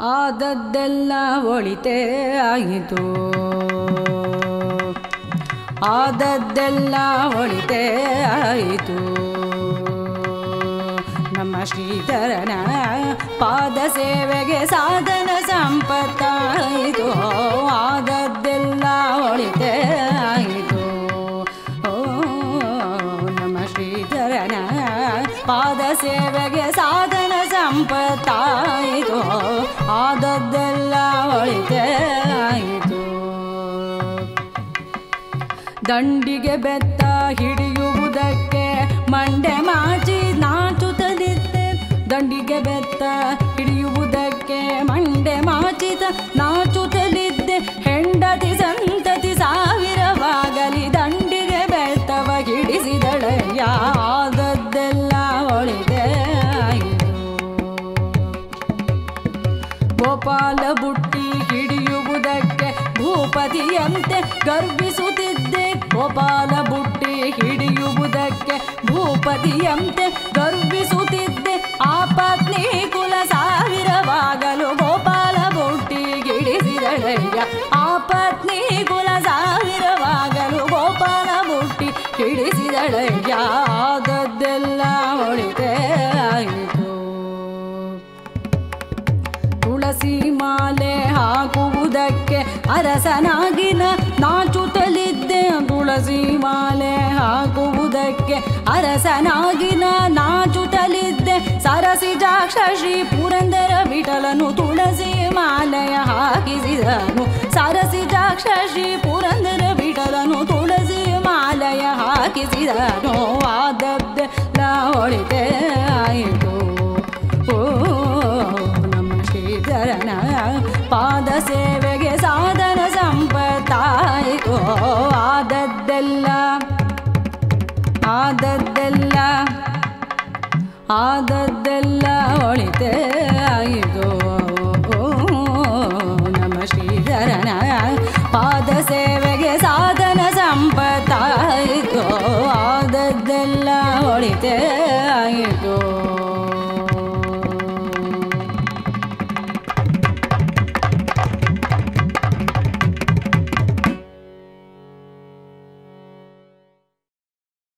ಆದದ್ದೆಲ್ಲ ಒಳಿತೇ ಆಯಿತು ಆದದ್ದೆಲ್ಲ ಒಳಿತೇ ಆಯಿತು ನಮ್ಮ ಶ್ರೀಧರನ ಪಾದ ಸೇವೆಗೆ ಸಾಧನ ಸಂಪತ್ತಾಯಿತು ಆದದ್ದೆಲ್ಲ ಒಳಿತೇ ಆಯಿತು ಓ ನಮ್ಮ ಶ್ರೀಧರನ ಪಾದ ಸೇವೆಗೆ ಸಾಧನ ಸಂಪತ್ತಾಯಿತು ಆದದ್ದೆಲ್ಲ ಒಳಿತೇ ಆಯಿತು ದಂಡಿಗೆ ಬೆತ್ತ ಹಿಡಿಯುವುದಕ್ಕೆ ಮಂಡೆ ಮಾಚಿ ನಾಚುತ್ತಲಿದ್ದೆ ದಂಡಿಗೆ ಬೆತ್ತ ಹಿಡಿಯುವುದಕ್ಕೆ ಮಂಡೆ ಮಾಚಿತ ನಾಚುತ್ತಲಿದ್ದೆ ಹೆಂಡತಿ ಸಂತತಿ ಸಾವಿರವಾಗಲಿ ದಂಡಿಗೆ ಬೆತ್ತವ ಹಿಡಿಸಿದಳಯ್ಯ ಆದದ್ದೆಲ್ಲ ಒಳಿದೆ ಆಯಿತು ಗೋಪಾಲ ಬುಟ್ಟಿ ಹಿಡಿಯುವುದಕ್ಕೆ ಭೂಪತಿಯಂತೆ ಗರ್ವಿಸುತ್ತಿದ್ದೆ ಗೋಪಾಲ ಬುಟ್ಟಿ ಹಿಡಿಯುವುದಕ್ಕೆ ಭೂಪತಿಯಂತೆ ಗರ್ವಿಸುತ್ತಿದ್ದೆ ಆ ಪತ್ನಿ ಕುಲ ಸಾವಿರವಾಗಲು ಗೋಪಾಲ ಬುಟ್ಟಿ ಹಿಡಿಸಿದಳಯ್ಯ ಆ ಪತ್ನಿ ಕುಲ ಸಾವಿರವಾಗಲು ಗೋಪಾಲ ಬುಟ್ಟಿ ಹಿಡಿಸಿದಳಯ್ಯ ಆದದ್ದೆಲ್ಲ ಒಳಿತೇ ಆಯಿತು ತುಳಸಿ ಮಾಲೆ ಹಾಕುವುದಕ್ಕೆ ಅರಸನಾಗಿನ ನಾಚುತ್ತಲಿದ್ದೆ ತುಳಸಿ ಮಾಲೆ ಹಾಕುವುದಕ್ಕೆ ಅರಸನಾಗಿನ ನಾಚುತ್ತಲಿದ್ದೆ ಸರಸಿಜಾಕ್ಷ ಶ್ರೀ ಪುರಂದರ ವಿಠಲನು ತುಳಸಿ ಮಾಲೆಯ ಹಾಕಿಸಿದನು ಸರಸಿಜಾಕ್ಷ ಶ್ರೀ ಪುರಂದರ ವಿಠಲನು ತುಳಸಿ ಮಾಲೆಯ ಹಾಕಿಸಿದನು ಆದದ್ದೆಲ್ಲ ಒಳಿತೇ ಆಯಿತು ಓ ನಮ್ಮ ಶ್ರೀಧರನ ಪಾದ ಸೇವೆಗೆ ಸಾಧನ ಸಂಪತ್ತಾಯಿತು ಆದದ್ದೆಲ್ಲ ಆದದ್ದೆಲ್ಲ ಆದದ್ದೆಲ್ಲ ಒಳಿತೇ ಆಯಿತು ಓ ನಮ್ಮ ಶ್ರೀಧರನ ಪಾದ ಸೇವೆ